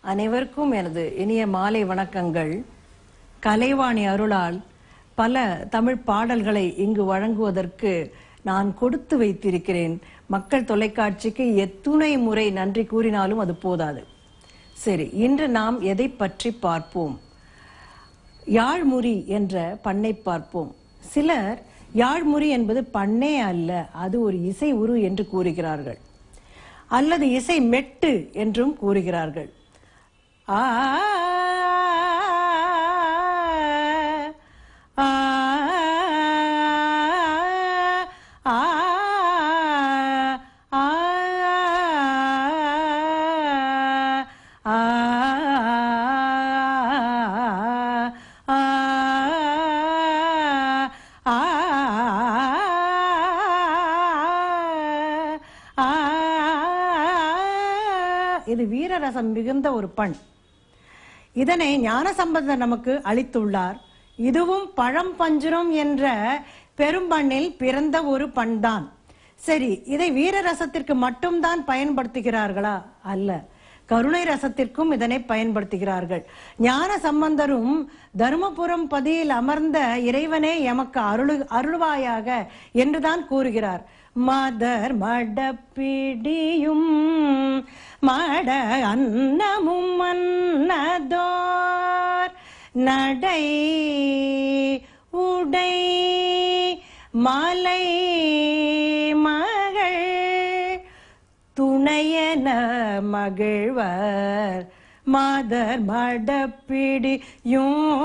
அனைவருக்கும் எனது இனிய மாலை வணக்கங்கள் கலைவாணி அருளால் பல தமிழ் பாடல்களை இங்கு வழங்குவதற்கு நான் கொடுத்து வைத்திருக்கிறேன் மக்கள் தொலைக்காட்சிக்கு எத்துணை முறை நன்றி கூறினாலும் அது போதாது சரி இன்று நாம் எதை பற்றி பார்ப்போம் யாழ்முறி என்ற பண்ணை பார்ப்போம் சிலர் யாழ்முறி என்பது பண்ணே அல்ல அது ஒரு இசை உரு என்று கூறுகிறார்கள் அல்லது இசை மெட்டு என்றும் கூறுகிறார்கள் ஆ ஆ, ஆ, ஆ, ஆ, ஆ, ஆ, இது வீரரசம் மிகுந்த ஒரு பண் இதனை ஞானசம்பந்தர் நமக்கு அளித்துள்ளார் இதுவும் பழம் பஞ்சுரம் என்ற பெரும்பண்ணில் பிறந்த ஒரு பண்தான் சரி இதை வீரரசத்திற்கு மட்டும்தான் பயன்படுத்துகிறார்களா அல்ல கருணை ரசத்திற்கும் இதனை பயன்படுத்துகிறார்கள் ஞான சம்பந்தரும் தருமபுரம் பதியில் அமர்ந்த இறைவனே எமக்கு அருளு அருள்வாயாக என்றுதான் கூறுகிறார் மதர் மடப்பிடியும் மட அன்னமும் மன்னதோர் நடை உடை மலை மகள் துணையன மகிழ்வர் மாதர் மடப்பிடியும்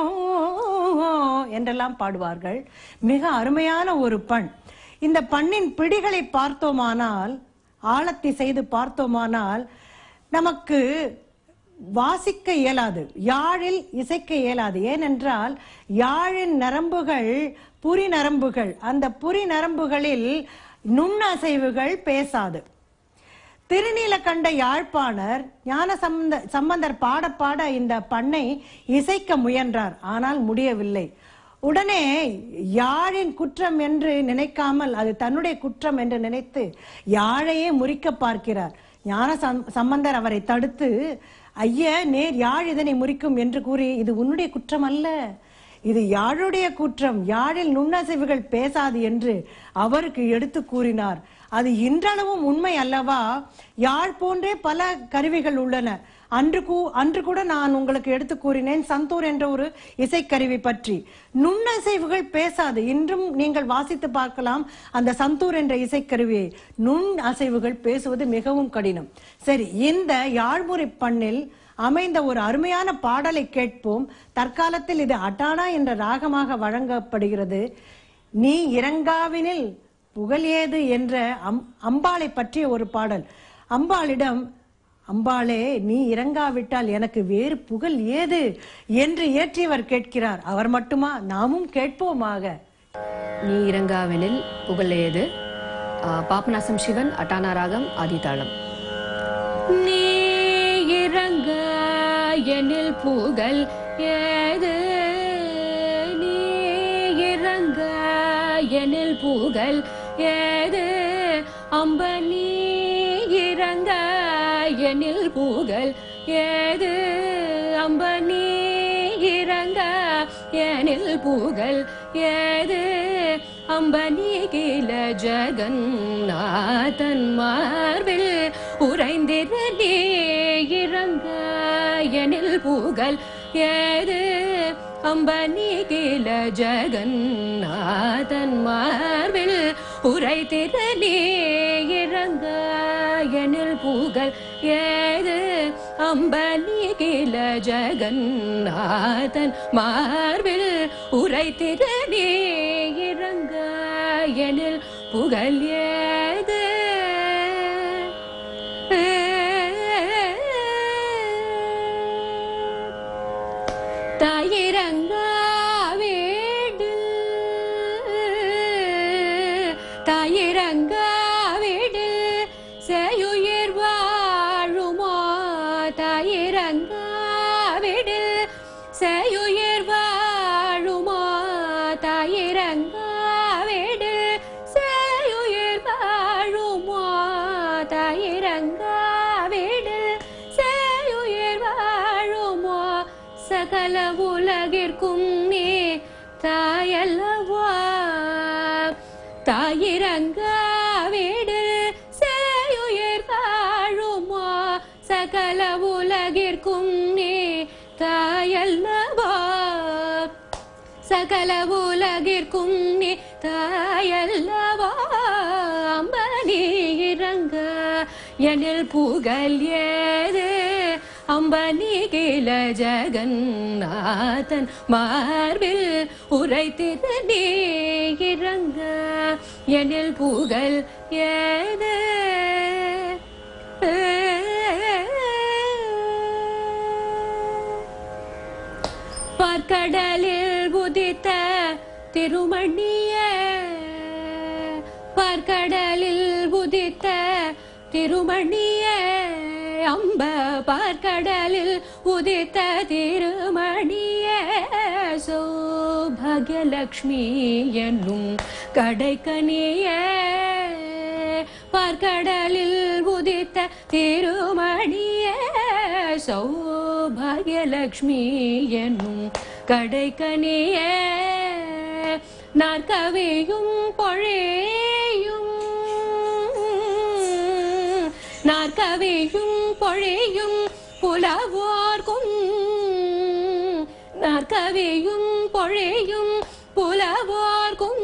என்றெல்லாம் பாடுவார்கள் மிக அருமையான ஒரு பண் இந்த பண்ணின் பிடிகளை பார்த்தோமானால் ஆழத்தை செய்து பார்த்தோமானால் நமக்கு வாசிக்க இயலாது யாழில் இசைக்க இயலாது ஏனென்றால் யாழின் நரம்புகள் புரி நரம்புகள் அந்த புரி நரம்புகளில் நுண்ணசைவுகள் பேசாது திருநீலகண்ட யாழ்ப்பாணர் ஞான சம்பந்த சம்பந்தர் பாட பாட இந்த பண்ணை இசைக்க முயன்றார் ஆனால் முடியவில்லை உடனே யாழின் குற்றம் என்று நினைக்காமல் அது தன்னுடைய குற்றம் என்று நினைத்து யாழையே முறிக்க பார்க்கிறார் ஞான சம்- சம்பந்தர் அவரை தடுத்து ஐய நேர் யாழ் இதனை முறிக்கும் என்று கூறி இது உன்னுடைய குற்றம் அல்ல இது யாழுடைய குற்றம் யாழில் நுண்ணசைவுகள் பேசாது என்று அவருக்கு எடுத்து கூறினார் அது இன்றளவும் உண்மை அல்லவா யாழ் போன்றே பல கருவிகள் உள்ளன அன்று கூ அன்று கூட நான் உங்களுக்கு எடுத்து கூறினேன் சந்தூர் என்ற ஒரு இசைக்கருவி பற்றி நுண்ணசைவுகள் பேசாது இன்றும் நீங்கள் வாசித்து பார்க்கலாம் அந்த சந்தூர் என்ற இசைக்கருவியை நுண் அசைவுகள் பேசுவது மிகவும் கடினம் சரி இந்த யாழ்முறை பண்ணில் அமைந்த ஒரு அருமையான பாடலை கேட்போம் தற்காலத்தில் இது அட்டானா என்ற ராகமாக வழங்கப்படுகிறது நீ இறங்காவினில் புகழ் ஏது என்ற அம் அம்பாளை பற்றிய ஒரு பாடல் அம்பாளிடம் அம்பாளே நீ இறங்காவிட்டால் எனக்கு வேறு புகழ் ஏது என்று இயற்றியவர் கேட்கிறார் அவர் மட்டுமா நாமும் கேட்போமாக நீ இறங்காவெனில் புகழேது ஆ, பாபநாசம் சிவன் அட்டானா ராகம் ஆதிதாளம் நீ இறங்க எனில் புகழ் ஏது நீ இறங்க எனில் புகழ் ஏது அம்ப நீ இறங்க எனில் புகழ் ஏது அம்ப நீ இறங்க எனில் புகழ் ஏது அம்பனி கீழ ஜெகநாதன் மார்பில் உறைந்திர நீ இறங்க எனில் புகழ் ஏது அம்பனி கீழ ஜெகநாதன் மார்பில் உரைத்திர நீ இறங்க எனில் புகழ் ஏது அம்பனி கீழ ஜெகநாதன் மார்பில் உரைத்திர நீ இறங்க எனில் புகழ் ஏது தாயிரங்க வீடு தாயிரங்க வீடு செய்யுயிர் வாழுமோ தாயிரங்க வீடு செய்யுயிர் வாழுமோ தாயிரங்க வீடு செய்யுயிர் வாழுமோ தாயிரங்க வீடு செய்யுயிர் சகல உலகிற்கும் நீ தாயல்லவா தாயிரங்க வீடு சேயுயிர் தாழுமா சகல உலகிற்கும் நீ தாயல்லவா சகல உலகிற்கும் நீ தாயல்லவா அம்பனி இறங்க எனில் புகழ் ஏது அம்பனி கீழ ஜெகநாதன் மார்பில் உரைத்திரு நீ இறங்க எனில் புகழ் ஏது பார்க்கடலில் உதித்த திருமணிய பார்க்கடலில் உதித்த திருமணிய அம்ப பார்க்கடலில் உதித்த திருமணிய சௌபாகியலக்ஷ்மி என்னும் கடைக்கனிய பார்க்கடலில் உதித்த திருமணிய சௌபாகியலக்ஷ்மி என்னும் கடைக்கனிய நாற்கவியும் பொழியும் நாற்கவியும் பொழியும் புலவோர்க்கும் நாற்கவியும் பொழியும் புலவோர்க்கும்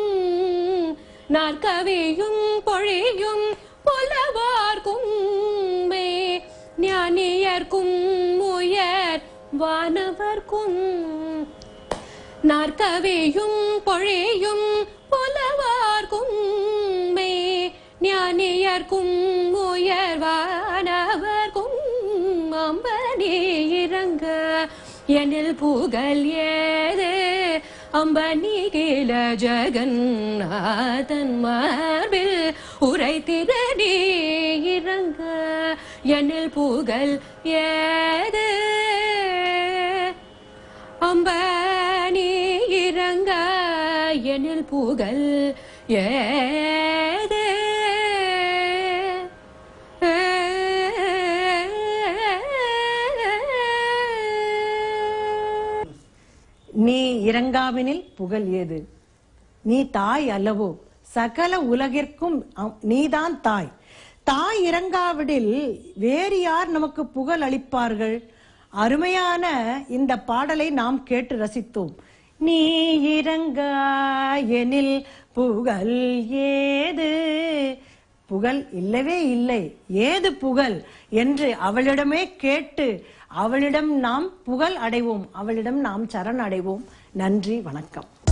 நாற்கவியும் பொழியும் புலவார்க்கும் மே ஞானியர்க்கும் உயர் வானவர்க்கும் நாற்கவியும் பொழியும் புலவார்க்கும் மே ஞானியர்க்கும் உயர்வானவர்க்கும் அம்பனி இறங்க எனில் புகழ் ஏது அம்பனி கீழ ஜெகநாதன் மார்பில் உரைத்திரடி இறங்க எனில் புகழ் ஏது அம்பனி இறங்க எனில் புகழ் ஏது நீ இறங்காவினில் புகழ் ஏது நீ தாய் அல்லவோ சகல உலகிற்கும் அம்- நீதான் தாய் தாய் இறங்காவிடில் வேறு யார் நமக்கு புகழ் அளிப்பார்கள் அருமையான இந்த பாடலை நாம் கேட்டு ரசித்தோம் நீ இறங்கா எனில் புகழ் ஏது புகழ் இல்லவே இல்லை ஏது புகழ் என்று அவளிடமே கேட்டு அவளிடம் நாம் புகழ் அடைவோம் அவளிடம் நாம் சரண் அடைவோம் நன்றி வணக்கம்